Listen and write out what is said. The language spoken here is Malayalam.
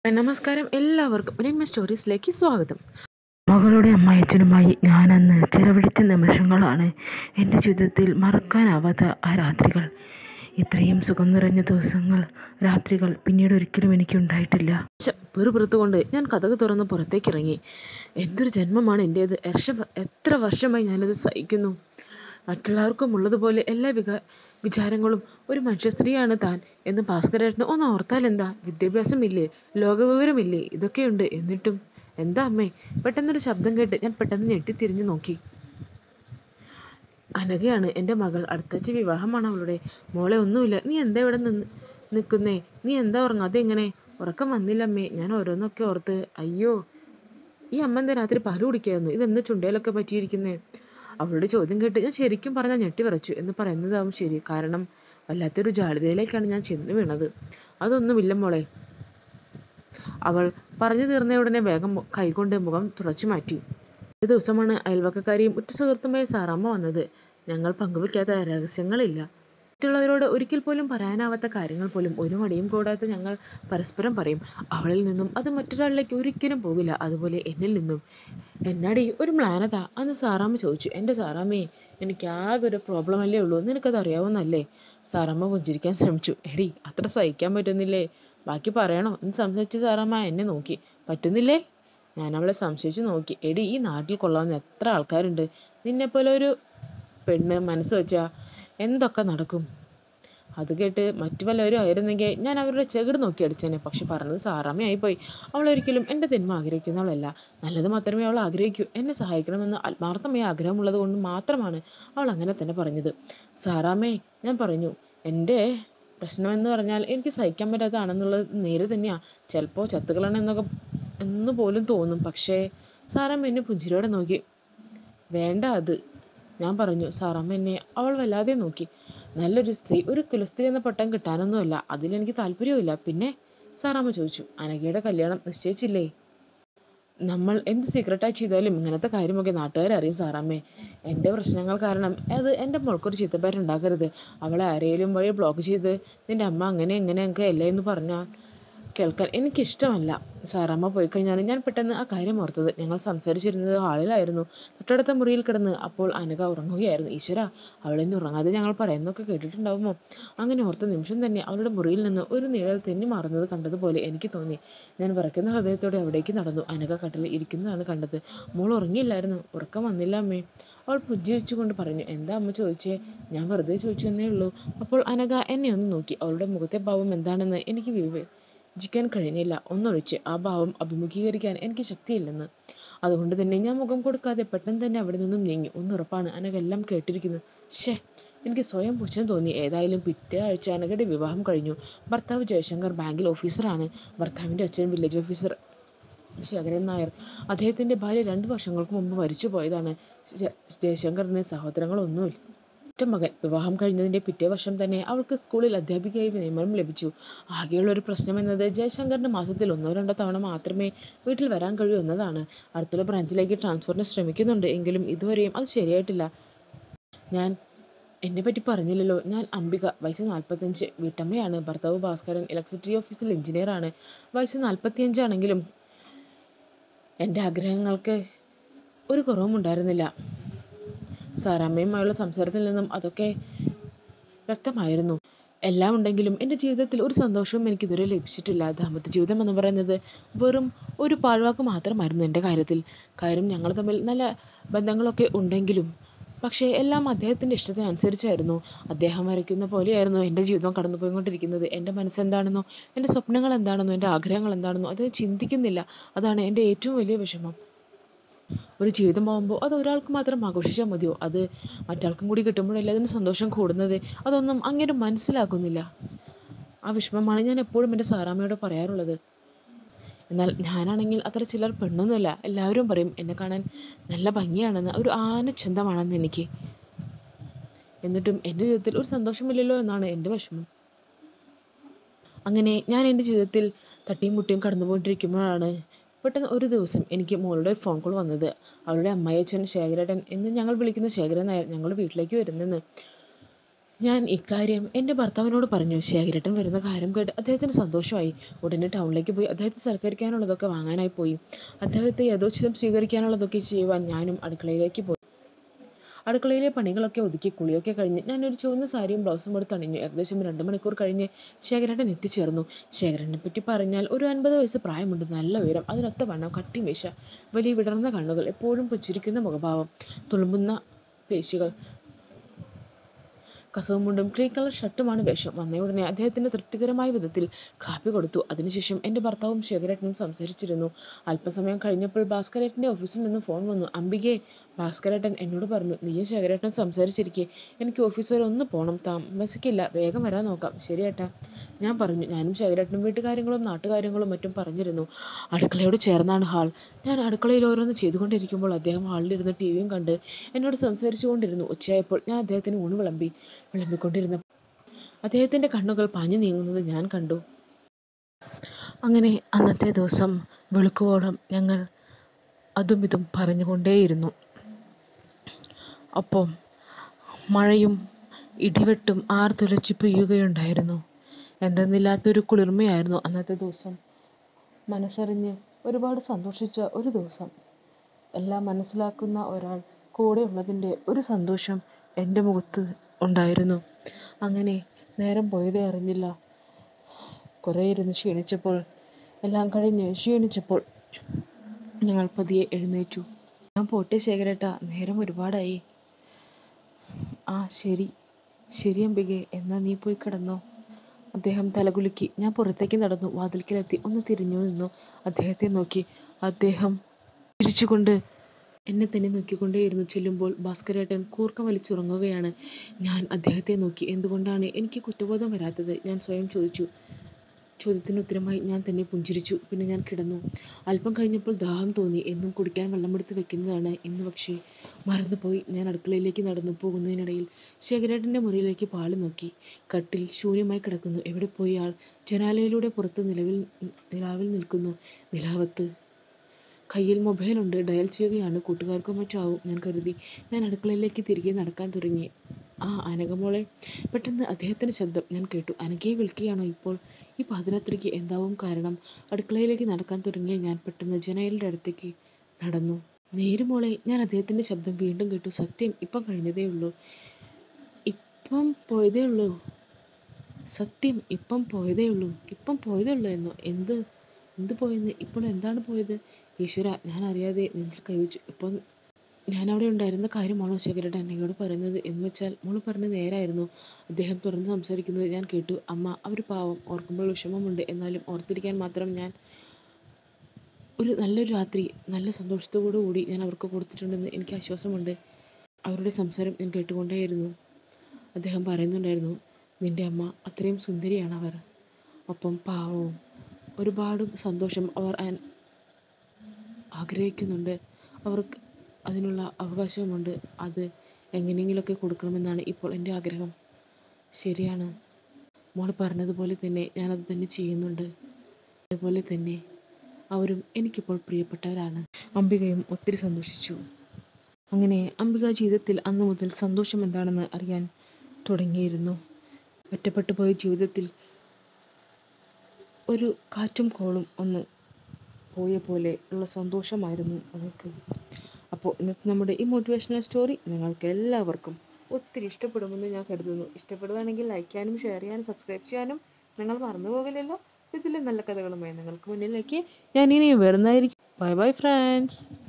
നമസ്കാരം എല്ലാവർക്കും രമ്യ സ്റ്റോറീസിലേക്ക് സ്വാഗതം മകളുടെ അമ്മായച്ചനുമായി ഞാനന്ന് ചിലവഴിച്ച നിമിഷങ്ങളാണ് എൻ്റെ ജീവിതത്തിൽ മറക്കാനാവാത്ത ആ രാത്രികൾ ഇത്രയും സുഖം നിറഞ്ഞ ദിവസങ്ങൾ രാത്രികൾ പിന്നീട് ഒരിക്കലും എനിക്കുണ്ടായിട്ടില്ല പെറുപുറത്തുകൊണ്ട് ഞാൻ കഥക് തുറന്ന് പുറത്തേക്ക് ഇറങ്ങി എന്തൊരു ജന്മമാണ് എൻ്റേത് വർഷ എത്ര വർഷമായി ഞാനത് സഹിക്കുന്നു മറ്റുള്ളവർക്കും ഉള്ളതുപോലെ എല്ലാ വിക വിചാരങ്ങളും ഒരു മനുഷ്യ സ്ത്രീയാണ് താൻ എന്ന് ഭാസ്കരേട്ടന് ഒന്ന് ഓർത്താൽ എന്താ വിദ്യാഭ്യാസമില്ലേ ലോകവിവരമില്ലേ ഇതൊക്കെയുണ്ട് എന്നിട്ടും എന്താ അമ്മേ പെട്ടെന്നൊരു ശബ്ദം കേട്ട് ഞാൻ പെട്ടെന്ന് ഞെട്ടിത്തിരിഞ്ഞു നോക്കി അനഘയാണ് എൻ്റെ മകൾ അടുത്താഴ്ച വിവാഹമാണ് അവളുടെ മോളെ ഒന്നുമില്ല നീ എന്താ ഇവിടെ നിന്ന് നിൽക്കുന്നേ നീ എന്താ ഉറങ്ങാതെ ഇങ്ങനെ ഉറക്കം വന്നില്ലമ്മേ ഞാൻ ഓരോന്നൊക്കെ ഓർത്ത് അയ്യോ ഈ അമ്മ എന്താ രാത്രി പാല് കുടിക്കായിരുന്നു ഇതെന്താ ചുണ്ടയിലൊക്കെ പറ്റിയിരിക്കുന്നേ അവളുടെ ചോദ്യം കേട്ട് ഞാൻ ശരിക്കും പറഞ്ഞാൽ ഞെട്ടി വിറച്ചു എന്ന് പറയുന്നതാവും ശരി കാരണം വല്ലാത്തൊരു ജാളിതയിലേക്കാണ് ഞാൻ ചെന്ന് വീണത് അതൊന്നുമില്ല മോളെ അവൾ പറഞ്ഞു തീർന്ന ഉടനെ വേഗം മു- കൈകൊണ്ട് മുഖം തുടച്ചു മാറ്റി ഒരു ദിവസമാണ് അയൽവക്കക്കാരിയും ഉറ്റ സുഹൃത്തുമായ സാറാമ്മ വന്നത് ഞങ്ങൾ പങ്കുവെക്കാത്ത രഹസ്യങ്ങളില്ല മറ്റുള്ളവരോട് ഒരിക്കൽ പോലും പറയാനാവാത്ത കാര്യങ്ങൾ പോലും ഒരു മടിയും കൂടാതെ ഞങ്ങൾ പരസ്പരം പറയും അവളിൽ നിന്നും അത് മറ്റൊരാളിലേക്ക് ഒരിക്കലും പോകില്ല അതുപോലെ എന്നിൽ നിന്നും എന്നാടി ഒരു മ്ലാനത അന്ന് സാറാമ്മ ചോദിച്ചു എൻ്റെ സാറാമ്മേ എനിക്ക് ആകെ ഒരു പ്രോബ്ലം അല്ലേ ഉള്ളൂ നിനക്കത് അറിയാവുന്നല്ലേ സാറാമ്മ പുഞ്ചിരിക്കാൻ ശ്രമിച്ചു എടി അത്ര സഹിക്കാൻ പറ്റുന്നില്ലേ ബാക്കി പറയണോ എന്ന് സംസാരിച്ച സാറാമ്മ എന്നെ നോക്കി പറ്റുന്നില്ലേ ഞാൻ അവളെ സംശയിച്ച് നോക്കി എടി ഈ നാട്ടിൽ കൊള്ളാവുന്ന എത്ര ആൾക്കാരുണ്ട് നിന്നെപ്പോലെ ഒരു പെണ്ണ് മനസ്സ് വെച്ചാ എന്തൊക്കെ നടക്കും അത് കേട്ട് മറ്റു വല്ലവരും ആയിരുന്നെങ്കിൽ ഞാൻ അവരുടെ ചെകിട് നോക്കി അടിച്ചേനെ പക്ഷെ പറഞ്ഞത് സാറാമ്മയായിപ്പോയി അവൾ ഒരിക്കലും എൻ്റെ തിന്മ ആഗ്രഹിക്കുന്നവളല്ല നല്ലത് മാത്രമേ അവൾ ആഗ്രഹിക്കൂ എന്നെ സഹായിക്കണമെന്ന് ആത്മാർത്ഥമായ ആഗ്രഹമുള്ളത് കൊണ്ട് മാത്രമാണ് അവൾ അങ്ങനെ തന്നെ പറഞ്ഞത് സാറാമ്മേ ഞാൻ പറഞ്ഞു എൻ്റെ പ്രശ്നമെന്ന് പറഞ്ഞാൽ എനിക്ക് സഹിക്കാൻ പറ്റാത്തതാണെന്നുള്ളത് നേര് തന്നെയാ ചിലപ്പോൾ ചത്തുകളാണ് എന്നൊക്കെ എന്ന് പോലും തോന്നും പക്ഷേ സാറാമ്മ എന്നെ പുഞ്ചിരിയോടെ നോക്കി വേണ്ട അത് ഞാൻ പറഞ്ഞു സാറാമ്മ എന്നെ അവൾ വല്ലാതെ നോക്കി നല്ലൊരു സ്ത്രീ ഒരു കുലസ്ത്രീ എന്ന പട്ടം കിട്ടാനൊന്നുമല്ല അതിലെനിക്ക് താല്പര്യവുമില്ല പിന്നെ സാറാമ്മ ചോദിച്ചു അനഘയുടെ കല്യാണം നിശ്ചയിച്ചില്ലേ നമ്മൾ എന്ത് സീക്രട്ടായി ചെയ്താലും ഇങ്ങനത്തെ കാര്യമൊക്കെ നാട്ടുകാരറിയും സാറാമ്മേ എൻ്റെ പ്രശ്നങ്ങൾ കാരണം അത് എൻ്റെ മോൾക്കൊരു ചീത്തപ്പേരുണ്ടാക്കരുത് അവളെ ആരെയും വഴി ബ്ലോക്ക് ചെയ്ത് നിൻ്റെ അമ്മ അങ്ങനെ ഇങ്ങനെയൊക്കെ അല്ലേ എന്ന് പറഞ്ഞാൽ കേൾക്കാൻ എനിക്കിഷ്ടമല്ല സാറാമ്മ പോയി കഴിഞ്ഞാണ് ഞാൻ പെട്ടെന്ന് ആ കാര്യം ഓർത്തത് ഞങ്ങൾ സംസാരിച്ചിരുന്നത് ഹാളിലായിരുന്നു തൊട്ടടുത്ത മുറിയിൽ കിടന്ന് അപ്പോൾ അനഘ ഉറങ്ങുകയായിരുന്നു ഈശ്വര അവളെന്നെ ഉറങ്ങാതെ ഞങ്ങൾ പറയുന്നതൊക്കെ കേട്ടിട്ടുണ്ടാവുമോ അങ്ങനെ ഓർത്ത നിമിഷം തന്നെ അവളുടെ മുറിയിൽ നിന്ന് ഒരു നിഴൽ തെന്നി മാറുന്നത് കണ്ടതുപോലെ എനിക്ക് തോന്നി ഞാൻ വിറയ്ക്കുന്ന ഹൃദയത്തോടെ അവിടേക്ക് നടന്നു അനഘ കട്ടിലിൽ ഇരിക്കുന്നതാണ് കണ്ടത് മോൾ ഉറങ്ങിയില്ലായിരുന്നു ഉറക്കം വന്നില്ല അമ്മേ അവൾ പുഞ്ചിരിച്ചുകൊണ്ട് പറഞ്ഞു എന്താ അമ്മ ചോദിച്ചേ ഞാൻ വെറുതെ ചോദിച്ചു എന്നേ ഉള്ളൂ അപ്പോൾ അനഘ എന്നെ ഒന്ന് നോക്കി അവളുടെ മുഖത്തെ ഭാവം എന്താണെന്ന് എനിക്ക് വിവേചിക്കാൻ കഴിഞ്ഞില്ല ഒന്നൊഴിച്ച് ആ ഭാവം അഭിമുഖീകരിക്കാൻ എനിക്ക് ശക്തിയില്ലെന്ന് അതുകൊണ്ട് തന്നെ ഞാൻ മുഖം കൊടുക്കാതെ പെട്ടെന്ന് തന്നെ അവിടെ നിന്നും നീങ്ങി ഒന്നുറപ്പാണ് അനഘ എല്ലാം കേട്ടിരിക്കുന്നു ഷേ എനിക്ക് സ്വയം പുച്ഛം തോന്നി ഏതായാലും പിറ്റേ ആഴ്ച അനഘയുടെ വിവാഹം കഴിഞ്ഞു ഭർത്താവ് ജയശങ്കർ ബാങ്കിൽ ഓഫീസറാണ് ഭർത്താവിൻ്റെ അച്ഛൻ വില്ലേജ് ഓഫീസർ ശേഖരൻ നായർ അദ്ദേഹത്തിൻ്റെ ഭാര്യ രണ്ട് വർഷങ്ങൾക്ക് മുമ്പ് മരിച്ചു പോയതാണ് ജ- ജയശങ്കറിന് സഹോദരങ്ങളൊന്നുമില്ല ഒറ്റ മകൻ വിവാഹം കഴിഞ്ഞതിൻ്റെ പിറ്റേ വർഷം തന്നെ അവൾക്ക് സ്കൂളിൽ അധ്യാപികയായി നിയമനം ലഭിച്ചു ആകെയുള്ള ഒരു പ്രശ്നം എന്നത് ജയശങ്കറിന് മാസത്തിൽ ഒന്നോ രണ്ടോ തവണ മാത്രമേ വീട്ടിൽ വരാൻ കഴിയൂ എന്നതാണ് അടുത്തുള്ള ബ്രാഞ്ചിലേക്ക് ട്രാൻസ്ഫറിന് ശ്രമിക്കുന്നുണ്ട് എങ്കിലും ഇതുവരെയും അത് ശരിയായിട്ടില്ല ഞാൻ എന്നെ പറ്റി പറഞ്ഞില്ലല്ലോ ഞാൻ അംബിക വയസ്സ് നാൽപ്പത്തഞ്ച് വീട്ടമ്മയാണ് ഭർത്താവ് ഭാസ്കരൻ ഇലക്ട്രിസിറ്റി ഓഫീസിൽ എഞ്ചിനീയർ ആണ് വയസ്സ് നാൽപ്പത്തിയഞ്ചാണെങ്കിലും എൻ്റെ ആഗ്രഹങ്ങൾക്ക് ഒരു കുറവും ഉണ്ടായിരുന്നില്ല സാറാമ്മയുമായുള്ള സംസാരത്തിൽ നിന്നും അതൊക്കെ വ്യക്തമായിരുന്നു എല്ലാം ഉണ്ടെങ്കിലും എൻ്റെ ജീവിതത്തിൽ ഒരു സന്തോഷവും എനിക്ക് ഇതുവരെ ലഭിച്ചിട്ടില്ല ദാമ്പത്യ ജീവിതം എന്ന് പറയുന്നത് വെറും ഒരു പാഴ്വാക്ക് മാത്രമായിരുന്നു എൻ്റെ കാര്യത്തിൽ കാര്യം ഞങ്ങൾ തമ്മിൽ നല്ല ബന്ധങ്ങളൊക്കെ ഉണ്ടെങ്കിലും പക്ഷേ എല്ലാം അദ്ദേഹത്തിൻ്റെ ഇഷ്ടത്തിനനുസരിച്ചായിരുന്നു അദ്ദേഹം വരയ്ക്കുന്ന പോലെയായിരുന്നു എൻ്റെ ജീവിതം കടന്നു പോയിക്കൊണ്ടിരിക്കുന്നത് എൻ്റെ മനസ്സെന്താണെന്നോ എൻ്റെ സ്വപ്നങ്ങൾ എന്താണെന്നോ എൻ്റെ ആഗ്രഹങ്ങൾ എന്താണെന്നോ അത് ചിന്തിക്കുന്നില്ല അതാണ് എൻ്റെ ഏറ്റവും വലിയ വിഷമം ഒരു ജീവിതം പോകുമ്പോൾ അത് ഒരാൾക്ക് മാത്രം ആഘോഷിച്ചാൽ മതിയോ അത് മറ്റാൾക്കും കൂടി കിട്ടുമ്പോഴല്ലേ അതിന് സന്തോഷം കൂടുന്നത് അതൊന്നും അങ്ങനെ മനസ്സിലാക്കുന്നില്ല ആ വിഷമമാണ് ഞാൻ എപ്പോഴും എൻ്റെ സാറാമ്മയോട് പറയാറുള്ളത് എന്നാൽ ഞാനാണെങ്കിൽ അത്ര ചിലർ പെണ്ണൊന്നുമല്ല എല്ലാവരും പറയും എന്നെ കാണാൻ നല്ല ഭംഗിയാണെന്ന് ഒരു ആനച്ചന്തമാണെന്ന് എനിക്ക് എന്നിട്ടും എൻ്റെ ജീവിതത്തിൽ ഒരു സന്തോഷമില്ലല്ലോ എന്നാണ് എൻ്റെ വിഷമം അങ്ങനെ ഞാൻ എൻ്റെ ജീവിതത്തിൽ തട്ടിയും മുട്ടിയും കടന്നുപോയിട്ടിരിക്കുമ്പോഴാണ് പെട്ടെന്ന് ഒരു ദിവസം എനിക്ക് മോളുടെ ഫോൺ കോൾ വന്നത് അവളുടെ അമ്മായിയച്ഛൻ ശേഖരേട്ടൻ എന്ന് ഞങ്ങൾ വിളിക്കുന്ന ശേഖരൻ നായർ ഞങ്ങളുടെ വീട്ടിലേക്ക് വരുന്നെന്ന് ഞാൻ ഇക്കാര്യം എൻ്റെ ഭർത്താവിനോട് പറഞ്ഞു ശേഖരേട്ടൻ വരുന്ന കാര്യം കേട്ട് അദ്ദേഹത്തിന് സന്തോഷമായി ഉടനെ ടൗണിലേക്ക് പോയി അദ്ദേഹത്തെ സൽക്കരിക്കാനുള്ളതൊക്കെ വാങ്ങാനായി പോയി അദ്ദേഹത്തെ യഥോചിതം സ്വീകരിക്കാനുള്ളതൊക്കെ ചെയ്യുവാൻ ഞാനും അടുക്കളയിലേക്ക് പോയി അടുക്കളയിലെ പണികളൊക്കെ ഒതുക്കി കുളിയൊക്കെ കഴിഞ്ഞ് ഞാനൊരു ചുവന്ന സാരിയും ബ്ലൗസും എടുത്ത് അണിഞ്ഞു ഏകദേശം രണ്ട് മണിക്കൂർ കഴിഞ്ഞ് ശേഖരേട്ടൻ എത്തിച്ചേർന്നു ശേഖരനെ പറ്റി പറഞ്ഞാൽ ഒരു അൻപത് വയസ്സ് പ്രായമുണ്ട് നല്ല ഉയരം അതിനൊത്ത വണ്ണം കട്ടി മീശ വലിയ വിടർന്ന കണ്ണുകൾ എപ്പോഴും പുച്ചിരിക്കുന്ന മുഖഭാവം തുളുമ്പുന്ന പേശികൾ കസവും മുണ്ടും ക്രീം കളർ ഷർട്ടുമാണ് വേഷം വന്നയുടനെ അദ്ദേഹത്തിന് തൃപ്തികരമായ വിധത്തിൽ കാപ്പി കൊടുത്തു അതിനുശേഷം എൻ്റെ ഭർത്താവും ശേഖരേട്ടനും സംസാരിച്ചിരുന്നു അല്പസമയം കഴിഞ്ഞപ്പോൾ ഭാസ്കരേട്ടൻ്റെ ഓഫീസിൽ നിന്ന് ഫോൺ വന്നു അംബികെ ഭാസ്കരേട്ടൻ എന്നോട് പറഞ്ഞു നീയും ശേഖരേട്ടൻ സംസാരിച്ചിരിക്കെ എനിക്ക് ഓഫീസ് വരെ ഒന്ന് പോകണം താമസിക്കില്ല വേഗം വരാൻ നോക്കാം ശരി ഏട്ടാ ഞാൻ പറഞ്ഞു ഞാനും ശേഖരേട്ടനും വീട്ടുകാര്യങ്ങളും നാട്ടുകാര്യങ്ങളും മറ്റും പറഞ്ഞിരുന്നു അടുക്കളയോട് ചേർന്നാണ് ഹാൾ ഞാൻ അടുക്കളയിൽ ഓരോന്ന് ചെയ്തുകൊണ്ടിരിക്കുമ്പോൾ അദ്ദേഹം ഹാളിലിരുന്ന് ടി വിയും കണ്ട് എന്നോട് സംസാരിച്ചുകൊണ്ടിരുന്നു ഉച്ചയായപ്പോൾ ഞാൻ അദ്ദേഹത്തിന് ഊണ് വിളമ്പി വിളമ്പിക്കൊണ്ടിരുന്ന അദ്ദേഹത്തിൻ്റെ കണ്ണുകൾ പാഞ്ഞു നീങ്ങുന്നത് ഞാൻ കണ്ടു അങ്ങനെ അന്നത്തെ ദിവസം വെളുക്കുവോളം ഞങ്ങൾ അതും ഇതും പറഞ്ഞുകൊണ്ടേയിരുന്നു ഒപ്പം മഴയും ഇടിവെട്ടും ആർത്തുലച്ച് പെയ്യുകയുണ്ടായിരുന്നു എന്തെന്നില്ലാത്തൊരു കുളിർമയായിരുന്നു അന്നത്തെ ദിവസം മനസ്സറിഞ്ഞ് ഒരുപാട് സന്തോഷിച്ച ഒരു ദിവസം എല്ലാം മനസ്സിലാക്കുന്ന ഒരാൾ കൂടെ ഉള്ളതിൻ്റെ ഒരു സന്തോഷം എൻ്റെ മുഖത്ത് ഉണ്ടായിരുന്നു അങ്ങനെ നേരം പോയതേ അറിഞ്ഞില്ല കുറേ ഇരുന്ന് ക്ഷീണിച്ചപ്പോൾ എല്ലാം കഴിഞ്ഞ് ക്ഷീണിച്ചപ്പോൾ ഞങ്ങൾ പതിയെ എഴുന്നേറ്റു ഞാൻ പോട്ടെ ശേഖരേട്ട നേരം ഒരുപാടായി ആ ശരി ശരി അംബികെ എന്നാ നീ പോയി കിടന്നോ അദ്ദേഹം തലകുലുക്കി ഞാൻ പുറത്തേക്ക് നടന്നു വാതിൽക്കലെത്തി ഒന്ന് തിരിഞ്ഞു നിന്നു അദ്ദേഹത്തെ നോക്കി അദ്ദേഹം ചിരിച്ചുകൊണ്ട് എന്നെ തന്നെ നോക്കിക്കൊണ്ടേയിരുന്നു ചെല്ലുമ്പോൾ ഭാസ്കരേട്ടൻ കൂർക്കം വലിച്ചുറങ്ങുകയാണ് ഞാൻ അദ്ദേഹത്തെ നോക്കി എന്തുകൊണ്ടാണ് എനിക്ക് കുറ്റബോധം വരാത്തത് ഞാൻ സ്വയം ചോദിച്ചു ചോദ്യത്തിന് ഉത്തരമായി ഞാൻ തന്നെ പുഞ്ചിരിച്ചു പിന്നെ ഞാൻ കിടന്നു അല്പം കഴിഞ്ഞപ്പോൾ ദാഹം തോന്നി എന്നും കുടിക്കാൻ വെള്ളമെടുത്ത് വെക്കുന്നതാണ് ഇന്ന് പക്ഷേ മറന്നുപോയി ഞാൻ അടുക്കളയിലേക്ക് നടന്നു പോകുന്നതിനിടയിൽ ശേഖരേട്ടൻ്റെ മുറിയിലേക്ക് പാളി നോക്കി കട്ടിൽ ശൂന്യമായി കിടക്കുന്നു എവിടെ പോയി ആൾ ജനാലയിലൂടെ പുറത്ത് നിലവിൽ നിലാവിൽ നിൽക്കുന്നു നിലാവത്ത് കയ്യിൽ മൊബൈലുണ്ട് ഡയൽ ചെയ്യുകയാണ് കൂട്ടുകാർക്കോ മറ്റോ ആവും ഞാൻ കരുതി ഞാൻ അടുക്കളയിലേക്ക് തിരികെ നടക്കാൻ തുടങ്ങി ആ അനഘമോളെ പെട്ടെന്ന് അദ്ദേഹത്തിൻ്റെ ശബ്ദം ഞാൻ കേട്ടു അനഘയെ വിളിക്കുകയാണോ ഇപ്പോൾ ഈ പാതിരാത്രിക്ക് എന്താവും കാരണം അടുക്കളയിലേക്ക് നടക്കാൻ തുടങ്ങിയ ഞാൻ പെട്ടെന്ന് ജനലിൻ്റെ അടുത്തേക്ക് നടന്നു നേര് മോളെ ഞാൻ അദ്ദേഹത്തിൻ്റെ ശബ്ദം വീണ്ടും കേട്ടു സത്യം ഇപ്പം കഴിഞ്ഞതേ ഉള്ളൂ ഇപ്പം പോയതേ ഉള്ളൂ സത്യം ഇപ്പം പോയതേ ഉള്ളൂ ഇപ്പം പോയതേ ഉള്ളൂ എന്നോ എന്ത് എന്ത് പോയെന്ന് ഇപ്പോൾ എന്താണ് പോയത് ഈശ്വര ഞാൻ അറിയാതെ നെഞ്ചിൽ കൈവച്ചു ഇപ്പോൾ ഞാൻ അവിടെ ഉണ്ടായിരുന്ന കാര്യമാണോ ശേഖരേട്ടൻ എന്നോട് പറയുന്നത് എന്ന് വെച്ചാൽ മോള് പറഞ്ഞത് നേരായിരുന്നു അദ്ദേഹം തുറന്ന് സംസാരിക്കുന്നത് ഞാൻ കേട്ടു അമ്മ അവർ പാവം ഓർക്കുമ്പോൾ വിഷമമുണ്ട് എന്നാലും ഓർത്തിരിക്കാൻ മാത്രം ഞാൻ ഒരു നല്ലൊരു രാത്രി നല്ല സന്തോഷത്തോടു കൂടി ഞാൻ അവർക്ക് കൊടുത്തിട്ടുണ്ടെന്ന് എനിക്ക് ആശ്വാസമുണ്ട് അവരുടെ സംസാരം ഞാൻ കേട്ടുകൊണ്ടേയിരുന്നു അദ്ദേഹം പറയുന്നുണ്ടായിരുന്നു നിന്റെ അമ്മ അത്രയും സുന്ദരിയാണ് അവർ ഒപ്പം പാവവും ഒരുപാട് സന്തോഷം അവർ അൻ- ആഗ്രഹിക്കുന്നുണ്ട് അവർക്ക് അതിനുള്ള അവകാശവുമുണ്ട് അത് എങ്ങനെയെങ്കിലുമൊക്കെ കൊടുക്കണമെന്നാണ് ഇപ്പോൾ എൻ്റെ ആഗ്രഹം ശരിയാണ് മോൾ പറഞ്ഞതുപോലെ തന്നെ ഞാനത് തന്നെ ചെയ്യുന്നുണ്ട് അതുപോലെ തന്നെ അവരും എനിക്കിപ്പോൾ പ്രിയപ്പെട്ടവരാണ് അംബികയും ഒത്തിരി സന്തോഷിച്ചു അങ്ങനെ അംബിക ജീവിതത്തിൽ അന്നു മുതൽ സന്തോഷം എന്താണെന്ന് അറിയാൻ തുടങ്ങിയിരുന്നു ഒറ്റപ്പെട്ടു പോയ ജീവിതത്തിൽ ഒരു കാറ്റും കോളും ഒന്ന് പോയ പോലെ ഉള്ള സന്തോഷമായിരുന്നു അവൾക്ക് അപ്പോൾ ഇന്നത്തെ നമ്മുടെ ഈ മോട്ടിവേഷണൽ സ്റ്റോറി നിങ്ങൾക്ക് എല്ലാവർക്കും ഒത്തിരി ഇഷ്ടപ്പെടുമെന്ന് ഞാൻ കരുതുന്നു ഇഷ്ടപ്പെടുവാണെങ്കിൽ ലൈക്ക് ചെയ്യാനും ഷെയർ ചെയ്യാനും സബ്സ്ക്രൈബ് ചെയ്യാനും നിങ്ങൾ മറന്നു പോകില്ലല്ലോ ഇതിലെ നല്ല കഥകളുമായി നിങ്ങൾക്ക് മുന്നിലേക്ക് ഞാൻ ഇനിയും വരുന്നതായിരിക്കും ബൈ ബൈ ഫ്രണ്ട്സ്